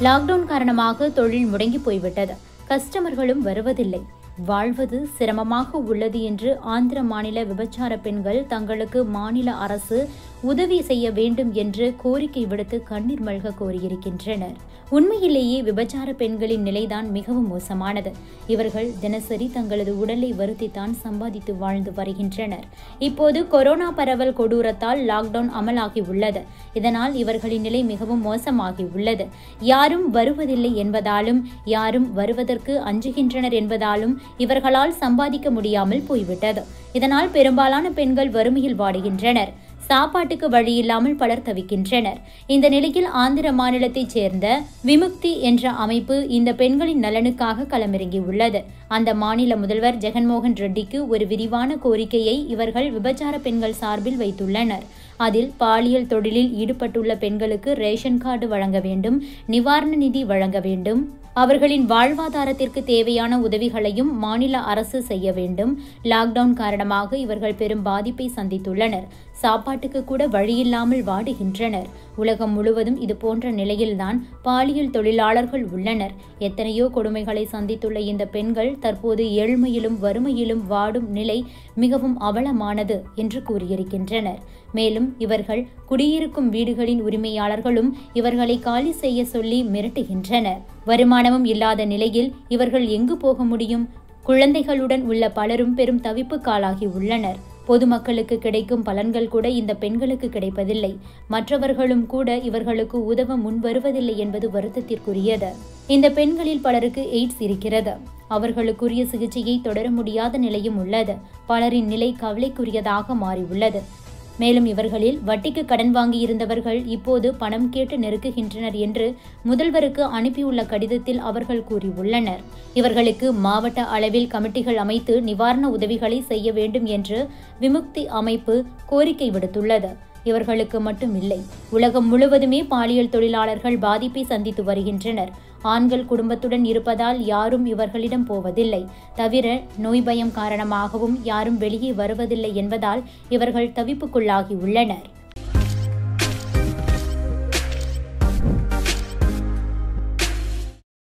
lockdown காரணமாக தொழில் முடங்கி போய்விட்டது கஸ்டமர்களும் வருவதில்லை வாழ்வது சிரமமாக உள்ளது என்று ஆந்திர மாநில விபச்சார பெண்கள் தங்களுக்கு மாநில அரசு உதவி செய்ய வேண்டும் என்று கோரிக்கை விடுத்து கண்ணீர் மல்க கோரியிருக்கின்றனர் உண்மையிலேயே விபச்சார பெண்களின் நிலைதான் மிகவும் மோசமானது இவர்கள் தினசரி தங்களது உடலை வருத்தித்தான் சம்பாதித்து வாழ்ந்து வருகின்றனர் இப்போது கொரோனா பரவல் கொடூரத்தால் லாக்டவுன் அமலாகி உள்ளது இதனால் இவர்களின் நிலை மிகவும் மோசமாகி உள்ளது யாரும் வருவதில்லை என்பதாலும் யாரும் வருவதற்கு அஞ்சுகின்றனர் என்பதாலும் இவர்களால் சம்பாதிக்க முடியாமல் போய்விட்டது இதனால் பெரும்பாலான பெண்கள் வறுமையில் வாடுகின்றனர் சாப்பாட்டுக்கு வழியில்லாமல் பலர் தவிக்கின்றனர் இந்த நிலையில் ஆந்திர மாநிலத்தைச் சேர்ந்த விமுக்தி என்ற அமைப்பு இந்த பெண்களின் நலனுக்காக களமிறங்கி உள்ளது அந்த மாநில முதல்வர் ஜெகன்மோகன் ரெட்டிக்கு ஒரு விரிவான கோரிக்கையை இவர்கள் விபச்சார பெண்கள் சார்பில் வைத்துள்ளனர் அதில் பாலியல் தொழிலில் ஈடுபட்டுள்ள பெண்களுக்கு ரேஷன் கார்டு வழங்க வேண்டும் நிவாரண நிதி வழங்க வேண்டும் அவர்களின் வாழ்வாதாரத்திற்கு தேவையான உதவிகளையும் மாநில அரசு செய்ய வேண்டும் லாக்டவுன் காரணமாக இவர்கள் பெரும் பாதிப்பை சந்தித்துள்ளனர் சாப்பாட்டுக்கு கூட வழியில்லாமல் வாடுகின்றனர் உலகம் முழுவதும் இது போன்ற நிலையில்தான் பாலியல் தொழிலாளர்கள் உள்ளனர் எத்தனையோ கொடுமைகளை சந்தித்துள்ள இந்த பெண்கள் தற்போது ஏழ்மையிலும் வறுமையிலும் வாடும் நிலை மிகவும் அவலமானது என்று கூறியிருக்கின்றனர் மேலும் இவர்கள் குடியிருக்கும் வீடுகளின் உரிமையாளர்களும் இவர்களை காலி செய்ய சொல்லி மிரட்டுகின்றனர் வருமானமும் இல்லாத நிலையில் இவர்கள் எங்கு போக முடியும் குழந்தைகளுடன் உள்ள பலரும் பெரும் தவிப்புக்காலாகி உள்ளனர் பொதுமக்களுக்கு கிடைக்கும் பலன்கள் கூட இந்த பெண்களுக்கு கிடைப்பதில்லை மற்றவர்களும் கூட இவர்களுக்கு உதவ முன்வருவதில்லை என்பது வருத்தத்திற்குரியது இந்த பெண்களில் பலருக்கு எய்ட்ஸ் இருக்கிறது அவர்களுக்குரிய சிகிச்சையை தொடர முடியாத நிலையும் உள்ளது பலரின் நிலை கவலைக்குரியதாக மாறியுள்ளது மேலும் இவர்களில் வட்டிக்கு கடன் வாங்கியிருந்தவர்கள் இப்போது பணம் கேட்டு நெருக்குகின்றனர் என்று முதல்வருக்கு அனுப்பியுள்ள கடிதத்தில் அவர்கள் கூறியுள்ளனர் இவர்களுக்கு மாவட்ட அளவில் கமிட்டிகள் அமைத்து நிவாரண உதவிகளை செய்ய வேண்டும் என்று விமுக்தி அமைப்பு கோரிக்கை விடுத்துள்ளது இவர்களுக்கு மட்டும் இல்லை உலகம் முழுவதுமே பாலியல் தொழிலாளர்கள் பாதிப்பை சந்தித்து வருகின்றனர் ஆண்கள் குடும்பத்துடன் இருப்பதால் யாரும் இவர்களிடம் போவதில்லை தவிர நோய் பயம் காரணமாகவும் யாரும் வெளியே வருவதில்லை என்பதால் இவர்கள் தவிப்புக்குள்ளாகி உள்ளனர்